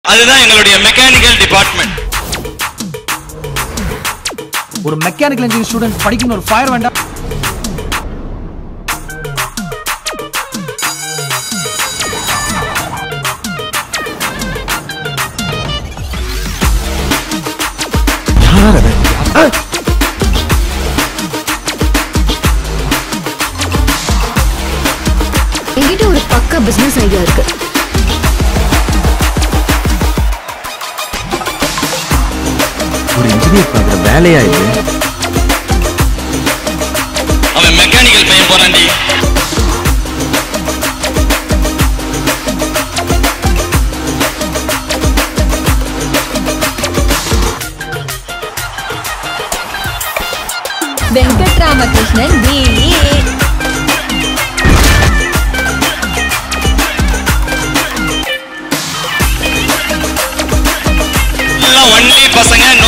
அதுதான் எங்களுடைய mechanical department ஒரு மெக்கானிக்கல் இன்ஜினியரிங் ஸ்டூடெண்ட் படிக்கணும் ஒரு ஃபயர் வேண்டாம் என்கிட்ட ஒரு பக்கா பிசினஸ் ஐடியா இருக்கு ஒரு இன்ஜினியர் பார்க்குற வேலையா இது அவன் மெக்கானிக்கல் பையன் போறான்டி வெங்கட்ராமகிருஷ்ணன் பிஇ எல்லாம் ஒன்லி பசங்க